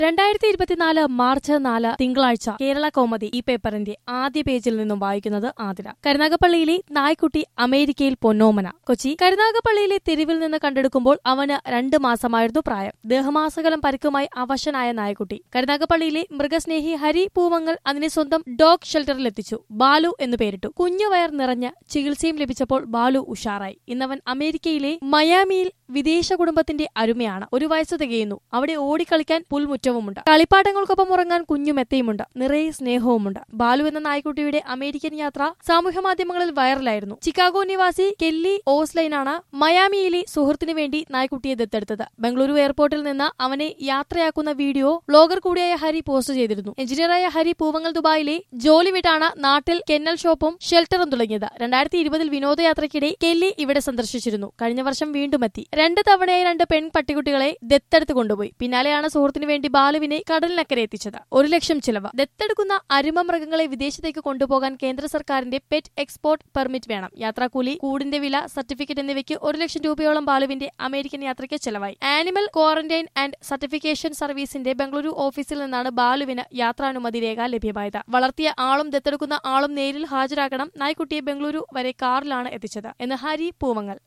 രണ്ടായിരത്തി ഇരുപത്തിനാല് മാർച്ച് നാല് തിങ്കളാഴ്ച കേരള കൗമുദി ഈ പേപ്പറിന്റെ ആദ്യ പേജിൽ നിന്നും വായിക്കുന്നത് ആതിര കരുനാഗപ്പള്ളിയിലെ നായ്ക്കുട്ടി അമേരിക്കയിൽ പൊന്നോമന കൊച്ചി കരുനാഗപ്പള്ളിയിലെ തെരുവിൽ നിന്ന് കണ്ടെടുക്കുമ്പോൾ അവന് രണ്ട് മാസമായിരുന്നു പ്രായം ദേഹമാസകലം പരിക്കുമായി അവശനായ നായ്ക്കുട്ടി കരുനാഗപ്പള്ളിയിലെ മൃഗസ്നേഹി ഹരി പൂവങ്ങൽ അതിനെ സ്വന്തം ഡോഗ് ഷെൽട്ടറിലെത്തിച്ചു ബാലു എന്ന് പേരിട്ടു കുഞ്ഞു വയർ നിറഞ്ഞ് ചികിത്സയും ലഭിച്ചപ്പോൾ ബാലു ഉഷാറായി ഇന്നവൻ അമേരിക്കയിലെ മയാമിയിൽ വിദേശ കുടുംബത്തിന്റെ അരുമയാണ് ഒരു വയസ്സ് തികയുന്നു അവിടെ ഓടിക്കളിക്കാൻ പുൽമുറ്റവുമുണ്ട് കളിപ്പാട്ടങ്ങൾക്കൊപ്പം ഉറങ്ങാൻ കുഞ്ഞുമെത്തയുമുണ്ട് നിറയെ സ്നേഹവുമുണ്ട് ബാലു എന്ന നായ്ക്കുട്ടിയുടെ അമേരിക്കൻ യാത്ര സാമൂഹ്യ മാധ്യമങ്ങളിൽ വൈറലായിരുന്നു ചിക്കാഗോ നിവാസി കെല്ലി ഓസ്ലൈനാണ് മയാമിയിലെ സുഹൃത്തിനു വേണ്ടി നായ്ക്കുട്ടിയെ ദത്തെടുത്തത് ബംഗളൂരു എയർപോർട്ടിൽ നിന്ന് അവനെ യാത്രയാക്കുന്ന വീഡിയോ ബ്ലോഗർ കൂടിയായ ഹരി പോസ്റ്റ് ചെയ്തിരുന്നു എഞ്ചിനീയറായ ഹരി പൂവങ്ങൽ ദുബായിലെ ജോലി വിട്ടാണ് നാട്ടിൽ കെന്നൽ ഷോപ്പും ഷെൽട്ടറും തുടങ്ങിയത് രണ്ടായിരത്തി ഇരുപതിൽ വിനോദയാത്രയ്ക്കിടെ കെല്ലി ഇവിടെ സന്ദർശിച്ചിരുന്നു കഴിഞ്ഞ വർഷം വീണ്ടും എത്തി രണ്ട് തവണയായി രണ്ട് പെൺ പട്ടിക്കുട്ടികളെ ദത്തെടുത്ത് കൊണ്ടുപോയി പിന്നാലെയാണ് സുഹൃത്തിനു വേണ്ടി ബാലുവിനെ കടലിനക്കരെ എത്തിച്ചത് ഒരു ലക്ഷം ചിലവ് ദത്തെടുക്കുന്ന അരുമ മൃഗങ്ങളെ വിദേശത്തേക്ക് കൊണ്ടുപോകാൻ കേന്ദ്ര സർക്കാരിന്റെ പെറ്റ് എക്സ്പോർട്ട് പെർമിറ്റ് വേണം യാത്രാക്കൂലി കൂടിന്റെ വില സർട്ടിഫിക്കറ്റ് എന്നിവയ്ക്ക് ഒരു ലക്ഷം രൂപയോളം ബാലുവിന്റെ അമേരിക്കൻ യാത്രയ്ക്ക് ചെലവായി ആനിമൽ ക്വാറന്റൈൻ ആൻഡ് സർട്ടിഫിക്കേഷൻ സർവീസിന്റെ ബംഗളൂരു ഓഫീസിൽ നിന്നാണ് ബാലുവിന് യാത്രാനുമതി രേഖ ലഭ്യമായത് വളർത്തിയ ആളും ദത്തെടുക്കുന്ന ആളും നേരിൽ ഹാജരാക്കണം നായ്ക്കുട്ടിയെ ബംഗളൂരു വരെ കാറിലാണ് എത്തിച്ചത് എന്ന് ഹരി പൂവങ്ങൽ